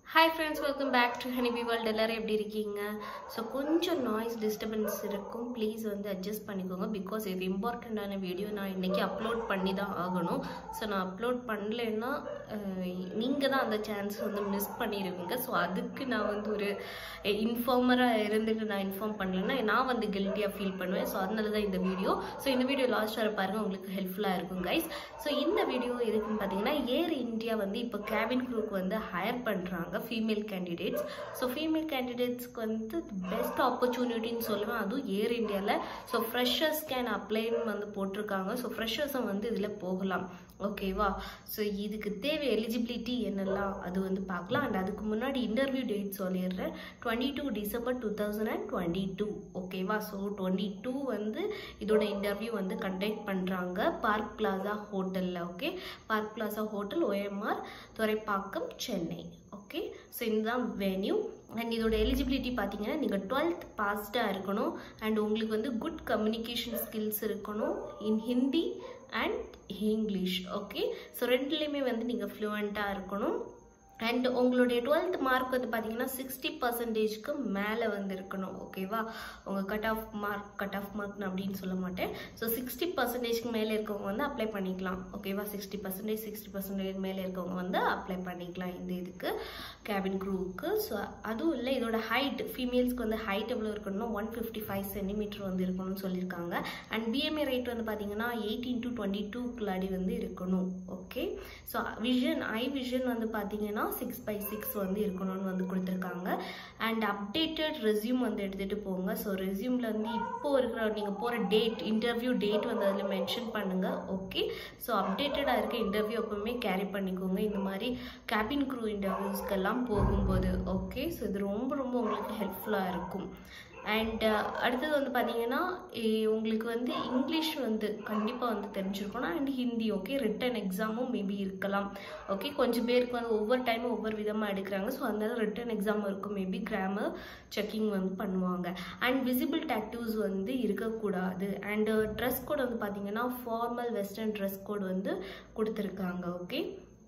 hi friends welcome back to honeybee world எல்லோரும் எப்படி இருக்கீங்க ஸோ கொஞ்சம் நாய்ஸ் டிஸ்டர்பன்ஸ் இருக்கும் ப்ளீஸ் வந்து அட்ஜஸ்ட் பண்ணிக்கோங்க பிகாஸ் இது இம்பார்ட்டண்ட்டான வீடியோ நான் இன்றைக்கி அப்லோட் பண்ணி தான் ஆகணும் ஸோ நான் அப்லோட் பண்ணலைன்னா நீங்கள் தான் அந்த சான்ஸ் வந்து மிஸ் பண்ணிடுவீங்க ஸோ அதுக்கு நான் வந்து ஒரு இன்ஃபார்மராக இருந்துட்டு நான் இன்ஃபார்ம் பண்ணலைன்னா நான் வந்து கில்ட்டியாக ஃபீல் பண்ணுவேன் ஸோ அதனால தான் இந்த வீடியோ ஸோ இந்த வீடியோ லாஸ்ட் வர பாருங்கள் உங்களுக்கு ஹெல்ப்ஃபுல்லாக இருக்கும் கைஸ் ஸோ இந்த வீடியோ எதுக்குன்னு பார்த்தீங்கன்னா ஏர் இந்தியா வந்து இப்போ கேபின் குரூப் வந்து ஹையர் பண்ணுறாங்க ஃபீமேல் கேண்டிடேட்ஸ் ஸோ ஃபீமேல் கேண்டிடேட்ஸ்க்கு வந்து பெஸ்ட் ஆப்பர்ச்சுனிட்டின்னு சொல்லுவேன் அதுவும் ஏர் இந்தியாவில் ஸோ ஃப்ரெஷர்ஸ் கேன் அப்ளைன்னு வந்து போட்டிருக்காங்க ஸோ ஃப்ரெஷர்ஸும் வந்து இதில் போகலாம் ஓகேவா ஸோ இதுக்கு தேவை எலிஜிபிலிட்டி என்னெல்லாம் அது வந்து பார்க்கலாம் அண்ட் அதுக்கு முன்னாடி இன்டர்வியூ டேட் சொல்லிடுறேன் twenty two December two thousand and twenty two ஓகேவா ஸோ டுவெண்ட்டி டூ வந்து இதோட இன்டர்வியூ வந்து கண்டக்ட் பண்ணுறாங்க பார்க் பிளாசா ஹோட்டலில் okay Park Plaza hotel OMR Thoraipakkam Chennai okay so இதுதான் வென்யூ அண்ட் இதோட எலிஜிபிலிட்டி பார்த்தீங்கன்னா நீங்கள் டுவெல்த் பாஸ்டாக இருக்கணும் அண்ட் உங்களுக்கு வந்து குட் கம்யூனிகேஷன் ஸ்கில்ஸ் இருக்கணும் in Hindi and English okay so ரெண்டுலேயுமே வந்து நீங்கள் ஃப்ளூவெண்ட்டாக இருக்கணும் அண்ட் உங்களுடைய டுவெல்த் மார்க் வந்து பார்த்தீங்கன்னா சிக்ஸ்டி பர்சன்டேஜ்க்கு மேலே வந்து இருக்கணும் ஓகேவா உங்கள் cut off mark cut off mark அப்படின்னு சொல்ல மாட்டேன் ஸோ சிக்ஸ்டி பர்சன்டேஜ்க்கு மேலே இருக்கவங்க வந்து அப்ளை பண்ணிக்கலாம் ஓகேவா சிக்ஸ்டி பர்சன்டேஜ் சிக்ஸ்டி பர்சன்டேஜ் மேலே இருக்கவங்க வந்து அப்ளை பண்ணிக்கலாம் இந்த இதுக்கு கேபின் க்ரூவுக்கு ஸோ அதுவும் இல்லை இதோட ஹைட் ஃபீமேல்ஸ்க்கு வந்து ஹைட் எவ்வளோ இருக்கணும்னா ஒன் ஃபிஃப்டி ஃபைவ் சென்டிமீட்டர் வந்து இருக்கணும்னு சொல்லியிருக்காங்க அண்ட் பிஎம்ஏ ரேட் வந்து பார்த்தீங்கன்னா எயிட்டீன் டு டுவெண்ட்டி டூக்குள்ளாடி வந்து இருக்கணும் okay so vision eye vision வந்து பார்த்தீங்கன்னா சிக்ஸ் பை சிக்ஸ் வந்து இருக்கணும்னு வந்து கொடுத்துருக்காங்க அண்ட் அப்டேட்டட் ரெஸ்யூம் வந்து எடுத்துகிட்டு போங்க ஸோ ரெஸ்யூமில் வந்து இப்போ இருக்கிற நீங்கள் போகிற டேட் இன்டர்வியூ டேட் வந்து அதில் மென்ஷன் பண்ணுங்கள் ஓகே ஸோ அப்டேட்டடாக இருக்க இன்டர்வியூ எப்பவுமே கேரி பண்ணிக்கோங்க இந்த மாதிரி கேபின் க்ரூ இன்டர்வியூஸ்க்கெல்லாம் போகும்போது ஓகே ஸோ இது ரொம்ப ரொம்ப உங்களுக்கு ஹெல்ப்ஃபுல்லாக இருக்கும் அண்ட் அடுத்தது வந்து பார்த்தீங்கன்னா உங்களுக்கு வந்து இங்கிலீஷ் வந்து கண்டிப்பாக வந்து தெரிஞ்சிருக்கணும் அண்ட் ஹிந்தி ஓகே ரிட்டன் எக்ஸாமும் மேபி இருக்கலாம் ஓகே கொஞ்சம் பேருக்கு வந்து ஒவ்வொரு டைமும் ஒவ்வொரு விதமாக எடுக்கிறாங்க ஸோ அதனால ரிட்டன் எக்ஸாம் இருக்கும் மேபி கிராமர் செக்கிங் வந்து பண்ணுவாங்க அண்ட் விசிபிள் டேக்டிவ்ஸ் வந்து இருக்கக்கூடாது அண்டு ட்ரெஸ் கோட் வந்து பார்த்தீங்கன்னா ஃபார்மல் வெஸ்டர்ன் ட்ரெஸ் கோட் வந்து கொடுத்துருக்காங்க okay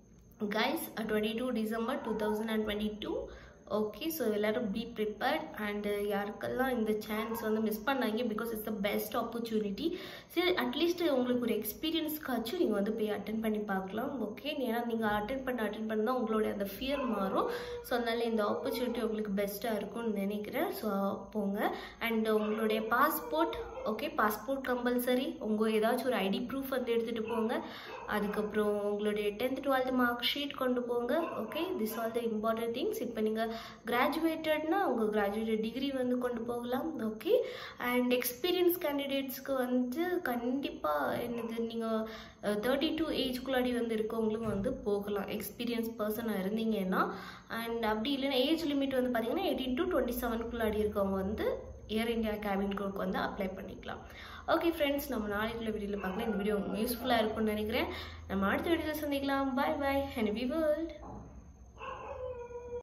guys twenty two December two thousand and twenty two okay so எல்லோரும் பி ப்ரிப்பேர்ட் அண்டு யாருக்கெல்லாம் இந்த சான்ஸ் வந்து மிஸ் பண்ணாங்க because it's the best opportunity சரி அட்லீஸ்ட் உங்களுக்கு ஒரு எக்ஸ்பீரியன்ஸ்க்காச்சும் நீங்கள் வந்து போய் அட்டன் பண்ணி பார்க்கலாம் ஓகே ஏன்னா நீங்கள் அட்டன் பண்ண அட்டன் பண்ண தான் உங்களுடைய அந்த ஃபியர் மாறும் ஸோ அதனால் இந்த ஆப்பர்ச்சுனிட்டி உங்களுக்கு பெஸ்ட்டாக இருக்கும்னு நினைக்கிறேன் ஸோ போங்க அண்ட் உங்களுடைய பாஸ்போர்ட் ஓகே பாஸ்போர்ட் கம்பல்சரி உங்கள் ஏதாச்சும் ஒரு ஐடி ப்ரூஃப் வந்து எடுத்துகிட்டு போங்க அதுக்கப்புறம் உங்களுடைய டென்த் டுவெல்த் மார்க் ஷீட் கொண்டு போங்க okay this all the important things இப்போ நீங்கள் கிராஜுவேட்டட்னா உங்கள் கிராஜுவேட்டட் டிகிரி வந்து கொண்டு போகலாம் ஓகே அண்ட் எக்ஸ்பீரியன்ஸ் கேண்டிடேட்ஸ்க்கு வந்து கண்டிப்பாக என்னது நீங்கள் தேர்ட்டி டூ ஏஜ்குள்ளாடி வந்து இருக்கவங்களும் வந்து போகலாம் எக்ஸ்பீரியன்ஸ் பர்சனாக இருந்தீங்கன்னா அண்ட் அப்படி இல்லைன்னா ஏஜ் லிமிட் வந்து பார்த்தீங்கன்னா எயிட்டீன் டு டுவெண்ட்டி செவனுக்குள்ளாடி இருக்கவங்க வந்து ஏர் இந்தியா கேபின் கோருக்கு வந்து அப்ளை பண்ணிக்கலாம் ஓகே ஃப்ரெண்ட்ஸ் நம்ம நாளைக்குள்ள வீடியோவில் பார்க்கலாம் இந்த வீடியோ யூஸ்ஃபுல்லாக இருக்கும்னு நினைக்கிறேன் நம்ம அடுத்த வீடியோவில் சந்திக்கலாம் பாய் பாய் ஹெனி வேர்ல்ட்